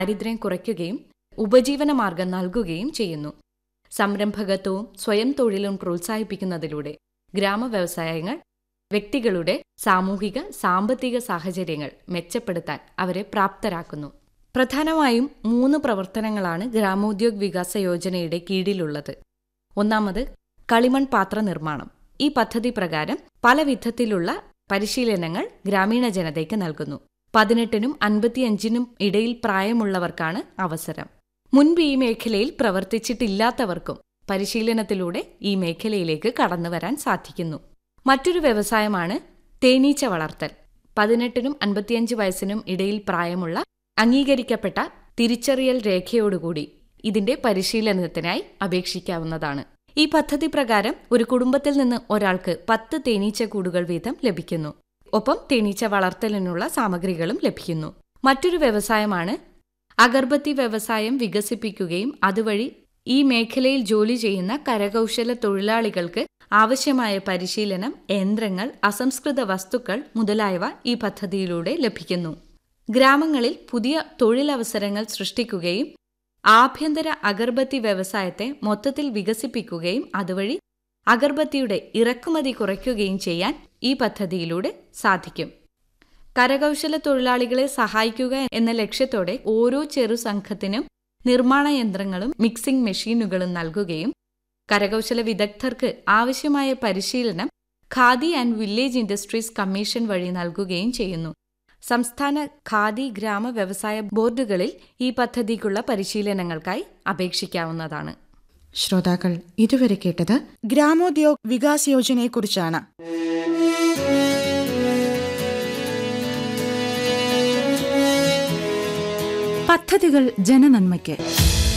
ദാരിദ്ര്യം കുറയ്ക്കുകയും ഉപജീവന മാർഗം നൽകുകയും ചെയ്യുന്നു സംരംഭകത്വവും സ്വയം തൊഴിലും പ്രോത്സാഹിപ്പിക്കുന്നതിലൂടെ ഗ്രാമവ്യവസായങ്ങൾ വ്യക്തികളുടെ സാമൂഹിക സാമ്പത്തിക സാഹചര്യങ്ങൾ മെച്ചപ്പെടുത്താൻ അവരെ പ്രാപ്തരാക്കുന്നു പ്രധാനമായും മൂന്ന് പ്രവർത്തനങ്ങളാണ് ഗ്രാമോദ്യോഗ് വികാസ യോജനയുടെ കീഴിലുള്ളത് ഒന്നാമത് കളിമൺ പാത്ര നിർമ്മാണം ഈ പദ്ധതി പ്രകാരം പല വിധത്തിലുള്ള പരിശീലനങ്ങൾ ഗ്രാമീണ ജനതയ്ക്ക് നൽകുന്നു പതിനെട്ടിനും അൻപത്തിയഞ്ചിനും ഇടയിൽ പ്രായമുള്ളവർക്കാണ് അവസരം മുൻപ് ഈ മേഖലയിൽ പ്രവർത്തിച്ചിട്ടില്ലാത്തവർക്കും പരിശീലനത്തിലൂടെ ഈ മേഖലയിലേക്ക് കടന്നുവരാൻ സാധിക്കുന്നു മറ്റൊരു വ്യവസായമാണ് തേനീച്ച വളർത്തൽ പതിനെട്ടിനും അൻപത്തിയഞ്ച് വയസ്സിനും ഇടയിൽ പ്രായമുള്ള അംഗീകരിക്കപ്പെട്ട തിരിച്ചറിയൽ രേഖയോടുകൂടി ഇതിന്റെ പരിശീലനത്തിനായി അപേക്ഷിക്കാവുന്നതാണ് ഈ പദ്ധതി പ്രകാരം ഒരു കുടുംബത്തിൽ നിന്ന് ഒരാൾക്ക് പത്ത് തേനീച്ച കൂടുകൾ വീതം ലഭിക്കുന്നു ഒപ്പം തേനീച്ച വളർത്തലിനുള്ള സാമഗ്രികളും ലഭിക്കുന്നു മറ്റൊരു വ്യവസായമാണ് അഗർബത്തി വ്യവസായം വികസിപ്പിക്കുകയും അതുവഴി ഈ മേഖലയിൽ ജോലി ചെയ്യുന്ന കരകൗശല തൊഴിലാളികൾക്ക് ആവശ്യമായ പരിശീലനം യന്ത്രങ്ങൾ അസംസ്കൃത വസ്തുക്കൾ മുതലായവ ഈ പദ്ധതിയിലൂടെ ലഭിക്കുന്നു ഗ്രാമങ്ങളിൽ പുതിയ തൊഴിലവസരങ്ങൾ സൃഷ്ടിക്കുകയും ആഭ്യന്തര അഗർബത്തി വ്യവസായത്തെ മൊത്തത്തിൽ വികസിപ്പിക്കുകയും അതുവഴി അഗർബത്തിയുടെ ഇറക്കുമതി കുറയ്ക്കുകയും ചെയ്യാൻ ഈ പദ്ധതിയിലൂടെ സാധിക്കും കരകൗശല തൊഴിലാളികളെ സഹായിക്കുക എന്ന ലക്ഷ്യത്തോടെ ഓരോ ചെറു സംഘത്തിനും നിർമ്മാണ യന്ത്രങ്ങളും മിക്സിംഗ് മെഷീനുകളും നൽകുകയും കരകൗശല വിദഗ്ധർക്ക് ആവശ്യമായ പരിശീലനം Khadi and village industries commission വഴി നൽകുകയും ചെയ്യുന്നു സംസ്ഥാന ഖാദി ഗ്രാമ വ്യവസായ ബോർഡുകളിൽ ഈ പദ്ധതിക്കുള്ള പരിശീലനങ്ങൾക്കായി അപേക്ഷിക്കാവുന്നതാണ് ശ്രോതാക്കൾ ഇതുവരെ കേട്ടത് ഗ്രാമോദ്യോഗ് വികാസ് യോജനയെക്കുറിച്ചാണ് പദ്ധതികൾ ജനനന്മയ്ക്ക്